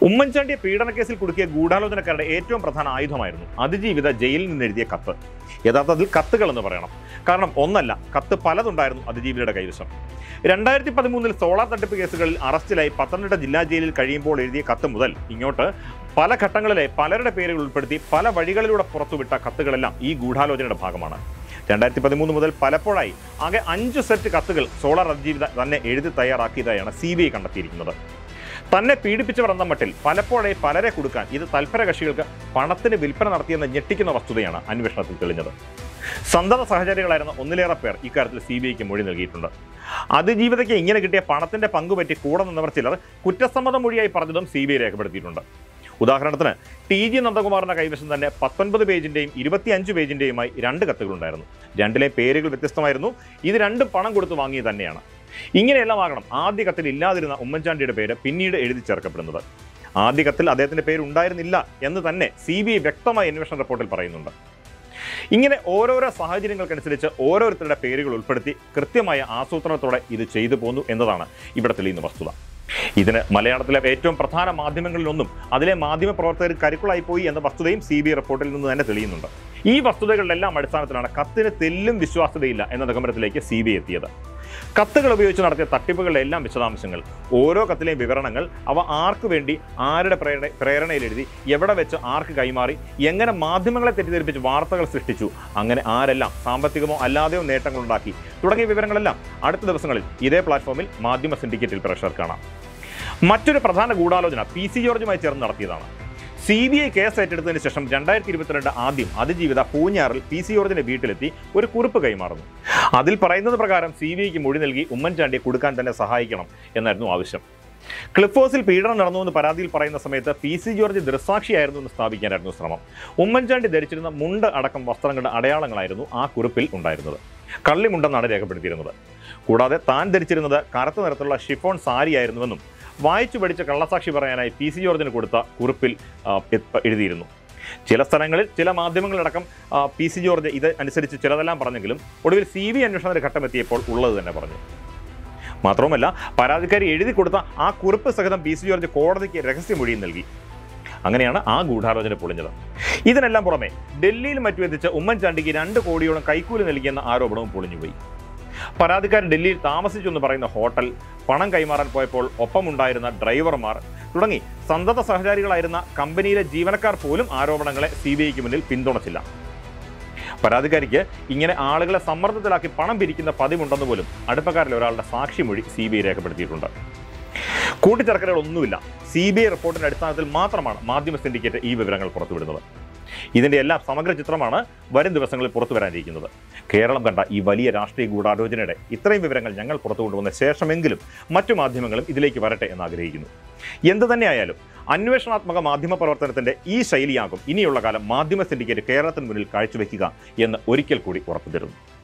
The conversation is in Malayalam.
ഉമ്മൻചാണ്ടിയെ പീഡനക്കേസിൽ കുടുക്കിയ ഗൂഢാലോചനക്കാരുടെ ഏറ്റവും പ്രധാന ആയുധമായിരുന്നു അതിജീവിത ജയിലിൽ നിന്ന് എഴുതിയ കത്ത് യഥാർത്ഥത്തിൽ കത്തുകൾ എന്ന് പറയണം കാരണം ഒന്നല്ല കത്ത് പലതുണ്ടായിരുന്നു അതിജീവിതയുടെ കൈവശം രണ്ടായിരത്തി പതിമൂന്നിൽ സോളാർ തട്ടിപ്പ് കേസുകളിൽ അറസ്റ്റിലായി പത്തനംതിട്ട ജില്ലാ ജയിലിൽ കഴിയുമ്പോൾ എഴുതിയ കത്ത് മുതൽ ഇങ്ങോട്ട് പല ഘട്ടങ്ങളിലെ പലരുടെ പേരുകൾ ഉൾപ്പെടുത്തി പല വഴികളിലൂടെ പുറത്തുവിട്ട കത്തുകളെല്ലാം ഈ ഗൂഢാലോചനയുടെ ഭാഗമാണ് രണ്ടായിരത്തി പതിമൂന്ന് മുതൽ പലപ്പോഴായി ആകെ അഞ്ച് സെറ്റ് കത്തുകൾ സോളാർ അതിജീവിത തന്നെ എഴുതി തയ്യാറാക്കിയതായാണ് സി ബി ഐ കണ്ടെത്തിയിരിക്കുന്നത് തന്നെ പീഡിപ്പിച്ചവർ എന്ന മട്ടിൽ പലപ്പോഴായി പലരെ കൊടുക്കാൻ ഇത് തൽപര കക്ഷികൾക്ക് പണത്തിന് വിൽപ്പന നടത്തിയെന്ന ഞെട്ടിക്കുന്ന വസ്തുതയാണ് അന്വേഷണത്തിൽ തെളിഞ്ഞത് സന്തത സഹചാരികളായിരുന്ന ഒന്നിലേറെ പേർ ഇക്കാര്യത്തിൽ സി ബി ഐക്ക് മൊഴി നൽകിയിട്ടുണ്ട് അതിജീവിതയ്ക്ക് ഇങ്ങനെ കിട്ടിയ പണത്തിന്റെ പങ്കുപറ്റി കൂടെ നിന്നവർ ചിലർ കുറ്റസമ്മത മൊഴിയായി പറഞ്ഞതും സി ബി ഐ രേഖപ്പെടുത്തിയിട്ടുണ്ട് ഉദാഹരണത്തിന് ടി ജി നന്ദകുമാറിന്റെ കൈവശം തന്നെ പത്തൊൻപത് പേജിന്റെയും ഇരുപത്തിയഞ്ച് പേജിന്റെയുമായി രണ്ട് കത്തുകളുണ്ടായിരുന്നു രണ്ടിലെ പേരുകൾ വ്യത്യസ്തമായിരുന്നു ഇത് രണ്ടും പണം കൊടുത്ത് വാങ്ങിയത് തന്നെയാണ് ഇങ്ങനെയെല്ലാം ആകണം ആദ്യ കത്തിൽ ഇല്ലാതിരുന്ന ഉമ്മൻചാണ്ടിയുടെ പേര് പിന്നീട് എഴുതി ചേർക്കപ്പെടുന്നത് ആദ്യ കത്തിൽ അദ്ദേഹത്തിന്റെ പേര് ഉണ്ടായിരുന്നില്ല എന്ന് തന്നെ സി ബി ഐ വ്യക്തമായ അന്വേഷണ റിപ്പോർട്ടിൽ പറയുന്നുണ്ട് ഇങ്ങനെ ഓരോരോ സാഹചര്യങ്ങൾക്കനുസരിച്ച് ഓരോരുത്തരുടെ പേരുകൾ ഉൾപ്പെടുത്തി കൃത്യമായ ആസൂത്രണത്തോടെ ഇത് ചെയ്തു പോന്നു എന്നതാണ് ഇവിടെ തെളിയുന്ന വസ്തുത ഇതിന് മലയാളത്തിലെ ഏറ്റവും പ്രധാന മാധ്യമങ്ങളിലൊന്നും അതിലെ മാധ്യമ പ്രവർത്തകർ കരുക്കളായി പോയി എന്ന വസ്തുതയും സി ബി ഐ റിപ്പോർട്ടിൽ നിന്ന് തന്നെ തെളിയുന്നുണ്ട് ഈ വസ്തുതകളിലെല്ലാം അടിസ്ഥാനത്തിലാണ് കത്തിന് തെല്ലും വിശ്വാസ്യതയില്ല എന്ന നിഗമനത്തിലേക്ക് സി ബി ഐ എത്തിയത് കത്തുകൾ ഉപയോഗിച്ച് നടത്തിയ തട്ടിപ്പുകളുടെ എല്ലാം വിശദാംശങ്ങൾ ഓരോ കത്തിലെയും വിവരണങ്ങൾ അവ ആർക്ക് വേണ്ടി ആരുടെ പ്രേരണ പ്രേരണയിൽ എഴുതി എവിടെ വെച്ച് ആർക്ക് കൈമാറി എങ്ങനെ മാധ്യമങ്ങളെ തെറ്റിദ്ധരിപ്പിച്ച് വാർത്തകൾ സൃഷ്ടിച്ചു അങ്ങനെ ആരെല്ലാം സാമ്പത്തികമോ അല്ലാതെയോ നേട്ടങ്ങളുണ്ടാക്കി തുടങ്ങിയ വിവരങ്ങളെല്ലാം അടുത്ത ദിവസങ്ങളിൽ ഇതേ പ്ലാറ്റ്ഫോമിൽ മാധ്യമ സിൻഡിക്കേറ്റിൽ പ്രേക്ഷകർ കാണാം മറ്റൊരു പ്രധാന ഗൂഢാലോചന പി സി ജോർജുമായി ചേർന്ന് നടത്തിയതാണ് സി ബി ഐ കേസ് ഏറ്റെടുത്തതിന് ശേഷം രണ്ടായിരത്തി ഇരുപത്തിരണ്ട് ആദ്യം അതിജീവിത പൂഞ്ഞാറിൽ പി സി ജോർജിന്റെ വീട്ടിലെത്തി ഒരു കുറിപ്പ് കൈമാറുന്നു അതിൽ പറയുന്നത് പ്രകാരം സി ബി ഐക്ക് മൊഴി നൽകി ഉമ്മൻചാണ്ടിയെ കൊടുക്കാൻ തന്നെ സഹായിക്കണം എന്നായിരുന്നു ആവശ്യം ക്ലിഫ് ഹൗസിൽ പീഡനം നടന്നുവെന്ന് പരാതിയിൽ പറയുന്ന സമയത്ത് പി സി ജോർജ് ദൃസാക്ഷിയായിരുന്നു എന്ന് സ്ഥാപിക്കാനായിരുന്നു ശ്രമം ഉമ്മൻചാണ്ടി ധരിച്ചിരുന്ന മുണ്ട് അടക്കം വസ്ത്രങ്ങളുടെ അടയാളങ്ങളായിരുന്നു ആ കുറിപ്പിൽ ഉണ്ടായിരുന്നത് കള്ളിമുണ്ടെന്നാണ് രേഖപ്പെടുത്തിയിരുന്നത് കൂടാതെ താൻ ധരിച്ചിരുന്നത് കറുത്ത നിറത്തിലുള്ള ഷിഫോൺ സാരിയായിരുന്നുവെന്നും വായിച്ചു പഠിച്ച കള്ളസാക്ഷി പറയാനായി പി സി ജോർജിന് കൊടുത്ത കുറിപ്പിൽ ആ, എ- എഴുതിയിരുന്നു ചില സ്ഥലങ്ങളിൽ ചില മാധ്യമങ്ങളടക്കം ആ, പി സി ജോർജ് ഇത് അനുസരിച്ച് ചിലതെല്ലാം പറഞ്ഞെങ്കിലും ഒടുവിൽ സി ബി അന്വേഷണത്തിന്റെ ഘട്ടം എത്തിയപ്പോൾ ഉള്ളത് തന്നെ പറഞ്ഞു മാത്രവുമല്ല പരാതിക്കാരി എഴുതി കൊടുത്ത ആ കുറിപ്പ് സഹിതം പി സി ജോർജ് കോടതിക്ക് രഹസ്യമൊഴിയും നൽകി അങ്ങനെയാണ് ആ ഗൂഢാലോചന പൊളിഞ്ഞത് ഇതിനെല്ലാം പുറമെ ഡൽഹിയിൽ മറ്റും എത്തിച്ച് ഉമ്മൻചാണ്ടിക്ക് രണ്ട് കോടിയോളം കൈക്കൂലി നൽകിയെന്ന ആരോപണവും പൊളിഞ്ഞുപോയി പരാതിക്കാരൻ ഡൽഹിയിൽ താമസിച്ചു എന്ന് പറയുന്ന ഹോട്ടൽ പണം കൈമാറാൻ പോയപ്പോൾ ഒപ്പമുണ്ടായിരുന്ന ഡ്രൈവർമാർ തുടങ്ങി സന്തത സഹചാരികളായിരുന്ന കമ്പനിയിലെ ജീവനക്കാർ പോലും ആരോപണങ്ങളെ സി ബി ഐക്ക് മുന്നിൽ പിന്തുണച്ചില്ല പരാതിക്കാരിക്ക് ഇങ്ങനെ ആളുകളെ സമ്മർദ്ദത്തിലാക്കി പണം പിരിക്കുന്ന പതിവുണ്ടെന്ന് പോലും അടുപ്പക്കാരിൽ ഒരാളുടെ സാക്ഷിമൊഴി സി ബി ഐ രേഖപ്പെടുത്തിയിട്ടുണ്ട് കൂട്ടിച്ചേർക്കലുകളൊന്നുമില്ല സി ബി ഐ റിപ്പോർട്ടിന്റെ അടിസ്ഥാനത്തിൽ മാത്രമാണ് മാധ്യമ സിൻഡിക്കേറ്റ് ഈ വിവരങ്ങൾ പുറത്തുവിടുന്നത് ഇതിന്റെ എല്ലാം സമഗ്ര ചിത്രമാണ് വരും ദിവസങ്ങളിൽ പുറത്തു വരാനിരിക്കുന്നത് കേരളം കണ്ട ഈ വലിയ രാഷ്ട്രീയ ഗൂഢാലോചനയുടെ ഇത്രയും വിവരങ്ങൾ ഞങ്ങൾ പുറത്തു കൊണ്ടുവന്ന ശേഷമെങ്കിലും മറ്റു മാധ്യമങ്ങളും ഇതിലേക്ക് വരട്ടെ എന്ന് ആഗ്രഹിക്കുന്നു എന്തു തന്നെയായാലും അന്വേഷണാത്മക മാധ്യമ പ്രവർത്തനത്തിന്റെ ഈ ശൈലിയാകും ഇനിയുള്ള കാലം മാധ്യമ സിൻഡിക്കേറ്റ് കേരളത്തിന് മുന്നിൽ കാഴ്ചവെക്കുക എന്ന് ഒരിക്കൽ കൂടി ഉറപ്പു തരുന്നു